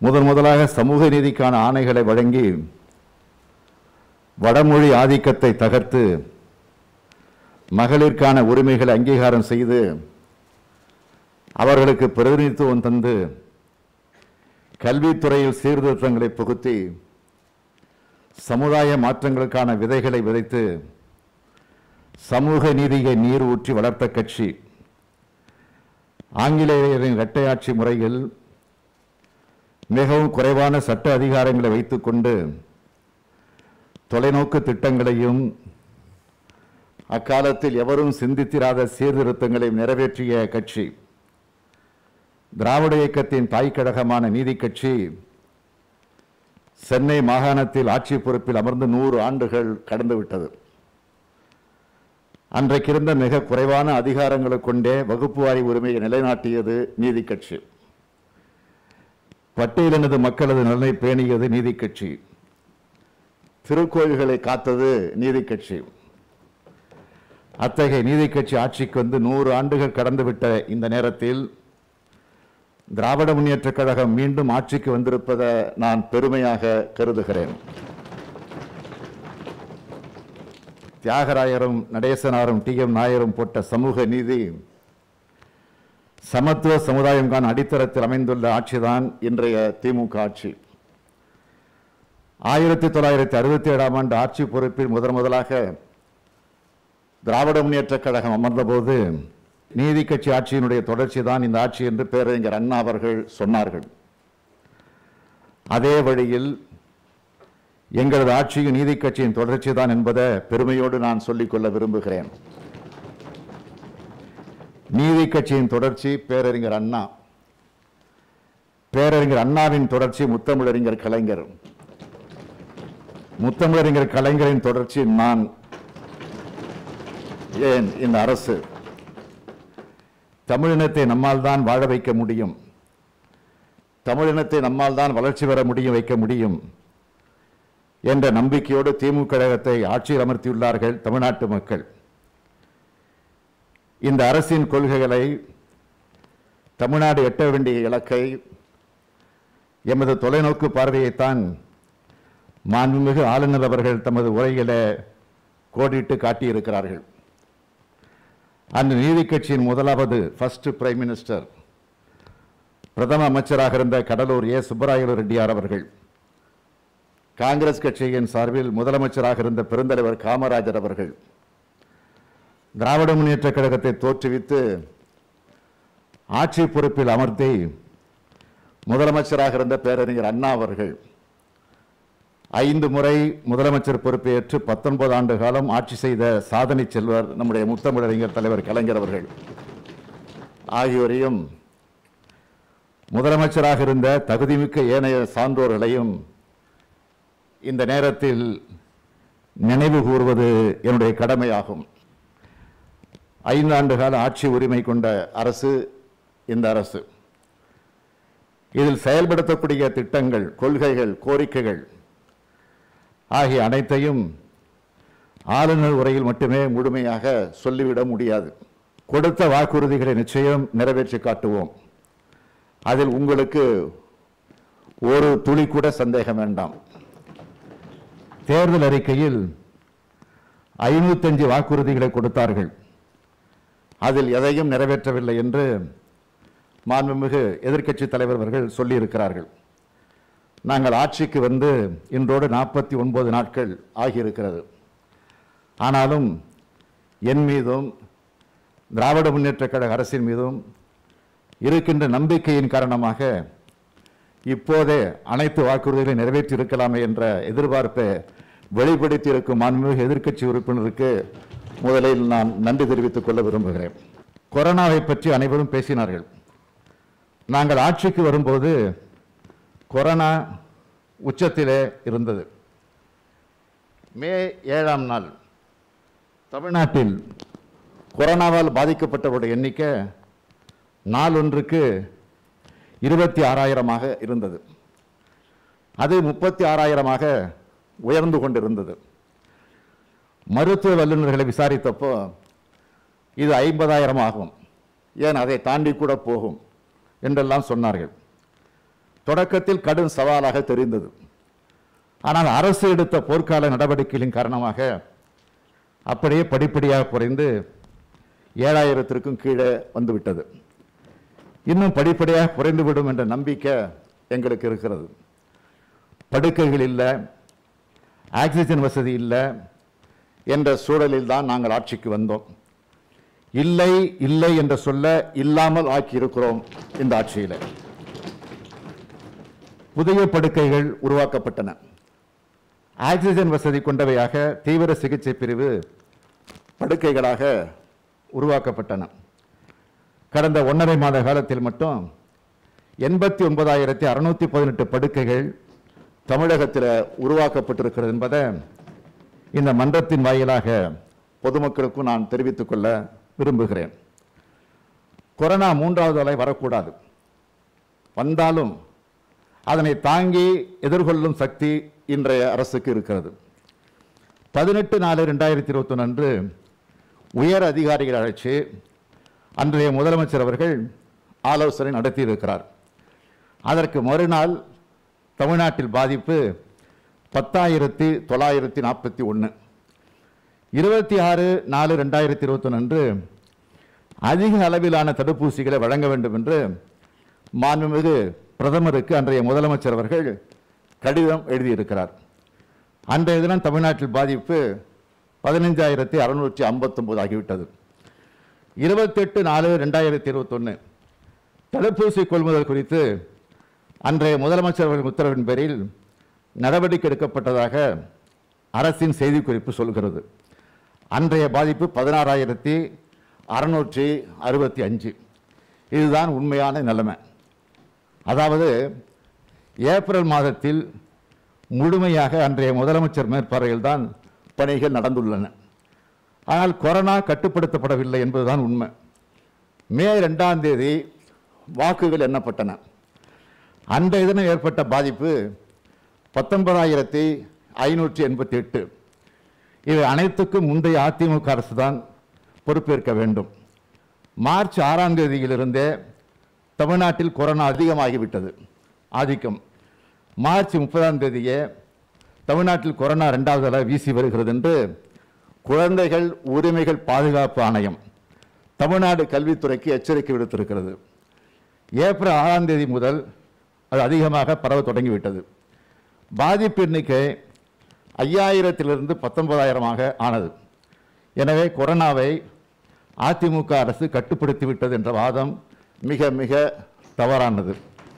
முதன் முதலாக சமூக நீதிக்கான ஆணைகளை வழங்கி வடமொழி ஆதிக்கத்தை தகர்த்து மகளிருக்கான உரிமைகளை அங்கீகாரம் செய்து அவர்களுக்கு பிரதிநிதித்துவம் தந்து கல்வித்துறையில் சீர்திருத்தங்களை புகுத்தி சமுதாய மாற்றங்களுக்கான விதைகளை விதைத்து சமூக நீதியை நீர் ஊற்றி வளர்த்த கட்சி ஆங்கிலேயரின் இரட்டையாட்சி முறையில் மிகவும் குறைவான சட்ட அதிகாரங்களை வைத்துக்கொண்டு தொலைநோக்கு திட்டங்களையும் அக்காலத்தில் எவரும் சிந்தித்திராத சீர்திருத்தங்களை நிறைவேற்றிய கட்சி திராவிட இயக்கத்தின் தாய்க்கழகமான நீதி கட்சி சென்னை மாகாணத்தில் ஆட்சி பொறுப்பில் அமர்ந்து நூறு ஆண்டுகள் கடந்துவிட்டது அன்றைக்கிருந்த மிக குறைவான அதிகாரங்களை கொண்டே வகுப்புவாரி உரிமையை நிலைநாட்டியது நீதி கட்சி பட்டியலினது மக்களது நலனை பேணியது நீதி கட்சி திருக்கோயில்களை காத்தது நீதி கட்சி அத்தகைய நீதி கட்சி ஆட்சிக்கு வந்து நூறு ஆண்டுகள் கடந்துவிட்ட இந்த நேரத்தில் திராவிட முன்னேற்றக் கழகம் மீண்டும் ஆட்சிக்கு வந்திருப்பதை நான் பெருமையாக கருதுகிறேன் தியாகராயரும் நடேசனாரும் டி எம் நாயரும் போட்ட சமூக நீதி சமத்துவ சமுதாயம்கான அடித்தளத்தில் அமைந்துள்ள ஆட்சிதான் இன்றைய திமுக ஆட்சி ஆயிரத்தி தொள்ளாயிரத்தி அறுபத்தி ஏழாம் ஆண்டு ஆட்சி பொறுப்பில் முதன் முதலாக திராவிட முன்னேற்றக் கழகம் அமர்ந்தபோது நீதி கட்சி ஆட்சியினுடைய தொடர்ச்சி தான் இந்த ஆட்சி என்று பேரறிஞர் அண்ணா அவர்கள் சொன்னார்கள் அதே வழியில் எங்களது ஆட்சியும் நீதி கட்சியின் தொடர்ச்சி தான் என்பதை பெருமையோடு நான் சொல்லிக்கொள்ள விரும்புகிறேன் நீதி கட்சியின் தொடர்ச்சி பேரறிஞர் அண்ணா பேரறிஞர் அண்ணாவின் தொடர்ச்சி முத்தமிழறிஞர் கலைஞர் முத்தமிழறிஞர் கலைஞரின் தொடர்ச்சி நான் ஏன் இந்த அரசு தமிழினத்தை நம்மால் தான் வாழ வைக்க முடியும் தமிழினத்தை நம்மால் தான் வளர்ச்சி பெற முடியும் வைக்க முடியும் என்ற நம்பிக்கையோடு திமுக கழகத்தை ஆட்சியில் அமர்த்தியுள்ளார்கள் தமிழ்நாட்டு மக்கள் இந்த அரசின் கொள்கைகளை தமிழ்நாடு எட்ட வேண்டிய இலக்கை எமது தொலைநோக்கு பார்வையைத்தான் மாண்புமிகு ஆளுநர் அவர்கள் தமது உரையில கோடிட்டு காட்டியிருக்கிறார்கள் அந்த நீதி கட்சியின் முதலாவது ஃபர்ஸ்ட் பிரைம் மினிஸ்டர் பிரதம அமைச்சராக இருந்த கடலூர் ஏ சுப்பராயலு ரெட்டியார் அவர்கள் காங்கிரஸ் கட்சியின் சார்பில் முதலமைச்சராக இருந்த பெருந்தலைவர் காமராஜர் அவர்கள் திராவிட முன்னேற்ற கழகத்தை தோற்றுவித்து ஆட்சி பொறுப்பில் அமர்த்தி முதலமைச்சராக இருந்த பேரறிஞர் அண்ணா அவர்கள் ஐந்து முறை முதலமைச்சர் பொறுப்பேற்று பத்தொன்பது ஆண்டு காலம் ஆட்சி செய்த சாதனை செல்வர் நம்முடைய முத்தமிழறிஞர் தலைவர் கலைஞர் அவர்கள் ஆகியோரையும் முதலமைச்சராக இருந்த தகுதிமிக்க ஏனைய சான்றோர்களையும் இந்த நேரத்தில் நினைவு கூறுவது என்னுடைய கடமையாகும் ஐந்தாண்டு கால ஆட்சி உரிமை கொண்ட அரசு இந்த அரசு இதில் செயல்படுத்தக்கூடிய திட்டங்கள் கொள்கைகள் கோரிக்கைகள் ஆகிய அனைத்தையும் ஆளுநர் உரையில் மட்டுமே முழுமையாக சொல்லிவிட முடியாது கொடுத்த வாக்குறுதிகளை நிச்சயம் நிறைவேற்றி காட்டுவோம் அதில் உங்களுக்கு ஒரு துளி கூட சந்தேகம் வேண்டாம் தேர்தல் அறிக்கையில் ஐநூத்தஞ்சு வாக்குறுதிகளை கொடுத்தார்கள் அதில் எதையும் நிறைவேற்றவில்லை என்று மாண்புமிகு எதிர்க்கட்சி தலைவர் அவர்கள் சொல்லியிருக்கிறார்கள் நாங்கள் ஆட்சிக்கு வந்து இன்றோடு நாற்பத்தி ஒன்பது நாட்கள் ஆகியிருக்கிறது ஆனாலும் என் மீதும் திராவிட முன்னேற்ற கழக அரசின் மீதும் இருக்கின்ற நம்பிக்கையின் காரணமாக இப்போதே அனைத்து வாக்குறுதிகளை நிறைவேற்றி இருக்கலாமே என்ற எதிர்பார்ப்பை வெளிப்படுத்தி இருக்கும் மாண்புமிகு எதிர்க்கட்சி உறுப்பினருக்கு முதலில் நான் நன்றி தெரிவித்துக் கொள்ள விரும்புகிறேன் கொரோனாவை பற்றி அனைவரும் பேசினார்கள் நாங்கள் ஆட்சிக்கு வரும்போது கொரோனா உச்சத்திலே இருந்தது மே ஏழாம் நாள் தமிழ்நாட்டில் கொரோனாவால் பாதிக்கப்பட்டவருடைய எண்ணிக்கை நாளொன்றுக்கு இருபத்தி ஆறாயிரமாக இருந்தது அது முப்பத்தி ஆறாயிரமாக உயர்ந்து கொண்டிருந்தது மருத்துவ வல்லுநர்களை விசாரித்தப்போ இது ஐம்பதாயிரம் ஆகும் ஏன் அதை தாண்டி கூட போகும் என்றெல்லாம் சொன்னார்கள் தொடக்கத்தில் கடும் சவாலாக தெரிந்தது ஆனால் அரசு எடுத்த போர்க்கால நடவடிக்கைகளின் காரணமாக அப்படியே படிப்படியாக குறைந்து ஏழாயிரத்திற்கும் கீழே வந்துவிட்டது இன்னும் படிப்படியாக குறைந்துவிடும் என்ற நம்பிக்கை எங்களுக்கு இருக்கிறது படுக்கைகள் இல்லை ஆக்சிஜன் வசதி இல்லை என்ற சூழலில் தான் நாங்கள் ஆட்சிக்கு வந்தோம் இல்லை இல்லை என்ற சொல்ல இல்லாமல் ஆக்கி இருக்கிறோம் இந்த ஆட்சியில் புதிய படுக்கைகள் உருவாக்கப்பட்டன ஆக்சிஜன் வசதி கொண்டவையாக தீவிர சிகிச்சை பிரிவு படுக்கைகளாக உருவாக்கப்பட்டன கடந்த ஒன்றரை மாத காலத்தில் மட்டும் எண்பத்தி ஒன்பதாயிரத்தி அறுநூத்தி பதினெட்டு படுக்கைகள் தமிழகத்தில் உருவாக்கப்பட்டிருக்கிறது என்பதை இந்த மன்றத்தின் வாயிலாக பொதுமக்களுக்கும் நான் தெரிவித்துக் கொள்ள விரும்புகிறேன் கொரோனா மூன்றாவது அலை வரக்கூடாது வந்தாலும் அதனை தாங்கி எதிர்கொள்ளும் சக்தி இன்றைய அரசுக்கு இருக்கிறது பதினெட்டு நாலு ரெண்டாயிரத்தி இருபத்தொன்று அன்று உயர் அதிகாரிகள் அழைச்சு அன்றைய முதலமைச்சர் அவர்கள் ஆலோசனை நடத்தியிருக்கிறார் அதற்கு மறுநாள் தமிழ்நாட்டில் பாதிப்பு பத்தாயிரத்தி தொள்ளாயிரத்தி நாற்பத்தி ஒன்று இருபத்தி ஆறு நாலு ரெண்டாயிரத்தி இருபத்தொன்று அன்று அதிக அளவிலான தடுப்பூசிகளை வழங்க வேண்டும் என்று மாண்புமிகு பிரதமருக்கு அன்றைய முதலமைச்சர் அவர்கள் கடிதம் எழுதியிருக்கிறார் அன்றைய தினம் தமிழ்நாட்டில் பாதிப்பு பதினைஞ்சாயிரத்தி அறுநூற்றி ஐம்பத்தொம்பது ஆகிவிட்டது இருபத்தெட்டு நாலு ரெண்டாயிரத்தி இருபத்தொன்று தடுப்பூசி கொள்முதல் குறித்து அன்றைய முதலமைச்சர் அவர்கள் உத்தரவின் பேரில் நடவடிக்கை எடுக்கப்பட்டதாக அரசின் செய்திக்குறிப்பு சொல்கிறது அன்றைய பாதிப்பு பதினாறாயிரத்தி அறுநூற்றி அறுபத்தி அஞ்சு இதுதான் உண்மையான நிலைமை அதாவது ஏப்ரல் மாதத்தில் முழுமையாக அன்றைய முதலமைச்சர் மேற்பார்வையில் தான் பணிகள் நடந்துள்ளன ஆனால் கொரோனா கட்டுப்படுத்தப்படவில்லை என்பதுதான் உண்மை மே ரெண்டாம் தேதி வாக்குகள் எண்ணப்பட்டன அன்றைய தினம் ஏற்பட்ட பாதிப்பு பத்தொன்பதாயிரத்தி ஐநூற்றி எண்பத்தி எட்டு இவை அனைத்துக்கும் முந்தைய அதிமுக அரசு தான் பொறுப்பேற்க வேண்டும் மார்ச் ஆறாம் தேதியிலிருந்தே தமிழ்நாட்டில் கொரோனா அதிகமாகிவிட்டது ஆதிக்கம் மார்ச் முப்பதாம் தேதியே தமிழ்நாட்டில் கொரோனா ரெண்டாவது அலை வீசி வருகிறது என்று குழந்தைகள் உரிமைகள் பாதுகாப்பு ஆணையம் தமிழ்நாடு கல்வித்துறைக்கு எச்சரிக்கை விடுத்திருக்கிறது ஏப்ரல் ஆறாம் தேதி முதல் அது அதிகமாக பரவ தொடங்கிவிட்டது பாதிப்பு எண்ணிக்கை ஐயாயிரத்திலிருந்து பத்தொன்பதாயிரமாக ஆனது எனவே கொரோனாவை அதிமுக அரசு கட்டுப்படுத்தி விட்டது என்ற வாதம் மிக மிக தவறானது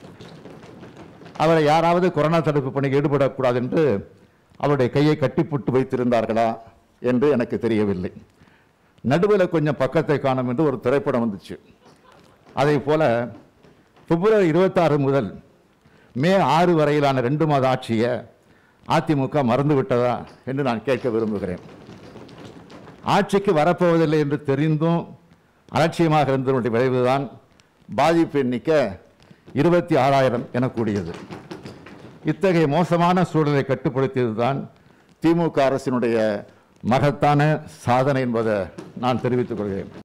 அவரை யாராவது கொரோனா தடுப்பு பணிக்கு ஈடுபடக்கூடாது என்று அவருடைய கையை கட்டிப்புட்டு வைத்திருந்தார்களா என்று எனக்கு தெரியவில்லை நடுவில் கொஞ்சம் பக்கத்தை காணும் என்று ஒரு திரைப்படம் வந்துச்சு அதே போல பிப்ரவரி இருபத்தாறு முதல் மே ஆறு வரையிலான ரெண்டு மாத ஆட்சியை அதிமுக மறந்து விட்டதா என்று நான் கேட்க விரும்புகிறேன் ஆட்சிக்கு வரப்போவதில்லை என்று தெரிந்தும் அலட்சியமாக இருந்ததனுடைய விளைவுதான் பாதிப்பு எண்ணிக்கை இருபத்தி ஆறாயிரம் எனக்கூடியது இத்தகைய மோசமான சூழலை கட்டுப்படுத்தியதுதான் திமுக அரசினுடைய மகத்தான சாதனை என்பதை நான் தெரிவித்துக் கொள்கிறேன்